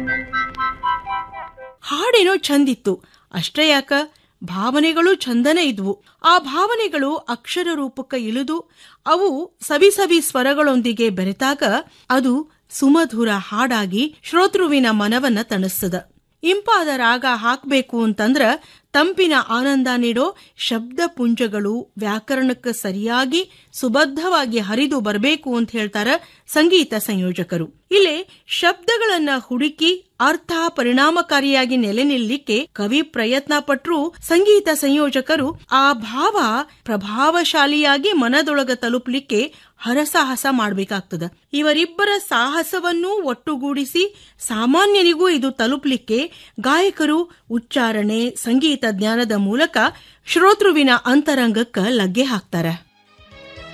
ಹಾಡೇನೋ ಚಂದಿತ್ತು ಅಷ್ಟೇ ಯಾಕ ಭಾವನೆಗಳು ಚಂದನೇ ಇದ್ವು ಆ ಭಾವನೆಗಳು ಅಕ್ಷರ ರೂಪಕ್ಕೆ ಇಳಿದು ಅವು ಸವಿ ಸವಿ ಸ್ವರಗಳೊಂದಿಗೆ ಬೆರೆತಾಗ ಅದು ಸುಮಧುರ ಹಾಡಾಗಿ ಶ್ರೋತೃವಿನ ಮನವನ್ನ ತಣಿಸ್ತದ ಇಂಪಾದ ರಾಗ ಹಾಕ್ಬೇಕು ಅಂತಂದ್ರ ತಂಪಿನ ಆನಂದ ನೀಡೋ ಶಬ್ದ ಪುಂಜಗಳು ವ್ಯಾಕರಣಕ್ಕೆ ಸರಿಯಾಗಿ ಸುಬದ್ಧವಾಗಿ ಹರಿದು ಬರಬೇಕು ಅಂತ ಹೇಳ್ತಾರ ಸಂಗೀತ ಸಂಯೋಜಕರು ಇಲ್ಲಿ ಶಬ್ದಗಳನ್ನ ಹುಡುಕಿ ಅರ್ಥ ಪರಿಣಾಮಕಾರಿಯಾಗಿ ನೆಲೆ ನಿಲ್ಲಿಕ್ಕೆ ಕವಿ ಪ್ರಯತ್ನ ಪಟ್ರು ಸಂಗೀತ ಸಂಯೋಜಕರು ಆ ಭಾವ ಪ್ರಭಾವಶಾಲಿಯಾಗಿ ಮನದೊಳಗ ತಲುಪಲಿಕ್ಕೆ ಹರಸಾಹಸ ಮಾಡಬೇಕಾಗ್ತದ ಇವರಿಬ್ಬರ ಸಾಹಸವನ್ನೂ ಒಟ್ಟುಗೂಡಿಸಿ ಸಾಮಾನ್ಯನಿಗೂ ಇದು ತಲುಪಲಿಕ್ಕೆ ಗಾಯಕರು ಉಚ್ಚಾರಣೆ ಸಂಗೀತ ಜ್ಞಾನದ ಮೂಲಕ ಶ್ರೋತೃವಿನ ಅಂತರಂಗಕ್ಕ ಲಗ್ಗೆ ಹಾಕ್ತಾರ